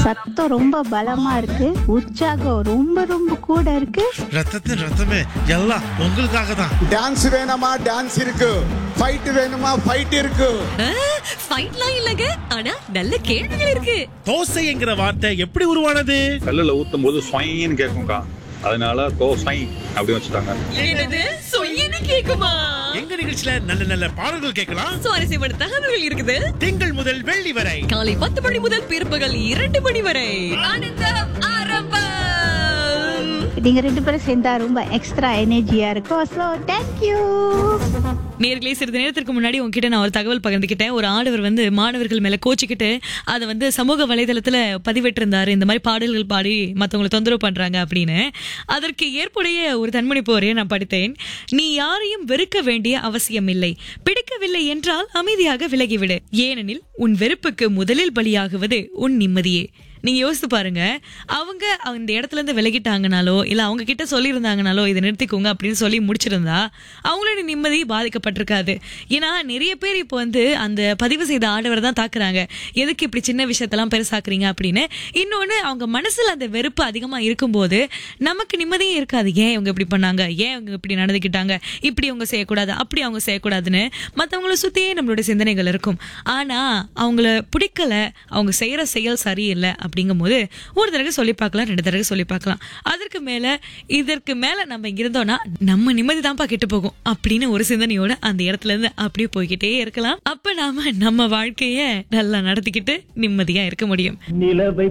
சத்தம் ரொம்ப பலமா இருக்கு உற்சாகம் ரொம்ப ரொம்ப கூட இருக்கு ரத்தத்தின் ரத்தமே எல்லாம் உங்களுக்காக தான் டான்ஸ் வேணுமா டான்ஸ் இருக்கு ஃபைட் வேணுமா ஃபைட் இருக்கு ஃபைட்லாம் இல்லங்க ஆனா நல்ல கேள்விகள் இருக்கு தோசைங்கிற வார்த்தை எப்படி உருவானது கல்லுல ஊத்தும் போது ஸ்வைன்னு கேட்கும்க்கா அதனால கோ ஸ்வை அப்படி வச்சுட்டாங்க என்னது சொய்யன்னு கேக்குமா எங்க நிகழ்ச்சியில நல்ல நல்ல பாடல்கள் கேட்கலாம் சுவாரஸ்யமான தகவல்கள் இருக்குது திங்கள் முதல் வெள்ளி வரை காலை பத்து மணி முதல் பிற்பகல் இரண்டு மணி வரை ஆனந்தம் ஆரம்பம் நீங்க ரெண்டு பேரும் சேர்ந்தா ரொம்ப எக்ஸ்ட்ரா எனர்ஜியா இருக்கும் ஸோ தேங்க்யூ நேர்களே சிறிது நேரத்திற்கு முன்னாடி உங்ககிட்ட நான் ஒரு தகவல் பகிர்ந்துக்கிட்டேன் ஒரு ஆடவர் வந்து மாணவர்கள் மேல கோச்சிக்கிட்டு அதை வந்து சமூக வலைதளத்துல பதிவிட்டிருந்தாரு இந்த மாதிரி பாடல்கள் பாடி மத்தவங்களை தொந்தரவு பண்றாங்க அப்படின்னு அதற்கு ஏற்புடைய ஒரு தன்மணிப்பு வரையை நான் படித்தேன் நீ யாரையும் வெறுக்க வேண்டிய அவசியம் இல்லை பிடிக்கவில்லை என்றால் அமைதியாக விலகிவிடு ஏனெனில் உன் வெறுப்புக்கு முதலில் பலியாகுவது உன் நிம்மதியே நீங்க யோசித்து பாருங்க அவங்க அந்த இடத்துல இருந்து விலகிட்டாங்கனாலோ இல்ல அவங்க கிட்ட சொல்லியிருந்தாங்கனாலோ இதை நிறுத்திக்கோங்க அப்படின்னு சொல்லி முடிச்சிருந்தா அவங்களோட நிம்மதி பாதிக்கப்பட்டிருக்காது ஏன்னா நிறைய பேர் இப்போ வந்து அந்த பதிவு செய்த ஆடவர் தான் தாக்குறாங்க எதுக்கு இப்படி சின்ன விஷயத்தெல்லாம் பெருசாக்குறீங்க அப்படின்னு இன்னொன்னு அவங்க மனசுல அந்த வெறுப்பு அதிகமா இருக்கும்போது நமக்கு நிம்மதியே இருக்காது ஏன் இவங்க இப்படி பண்ணாங்க ஏன் இவங்க இப்படி நடந்துக்கிட்டாங்க இப்படி அவங்க செய்யக்கூடாது அப்படி அவங்க செய்யக்கூடாதுன்னு மற்றவங்கள சுத்தியே நம்மளோட சிந்தனைகள் இருக்கும் ஆனா அவங்கள பிடிக்கல அவங்க செய்யற செயல் சரியில்லை அப்படிங்கும்போது ஒரு தடவை சொல்லி பார்க்கலாம் ரெண்டு தடவை சொல்லி பார்க்கலாம் அதற்கு மேல இதற்கு மேல நம்ம இங்க இருந்தோம்னா நம்ம நிம்மதி தான்ப்பா கெட்டு போகும் அப்படின்னு ஒரு சிந்தனையோட அந்த இடத்துல இருந்து அப்படியே போய்கிட்டே இருக்கலாம் அப்ப நாம நம்ம வாழ்க்கைய நல்லா நடத்திக்கிட்டு நிம்மதியா இருக்க முடியும் நிலவை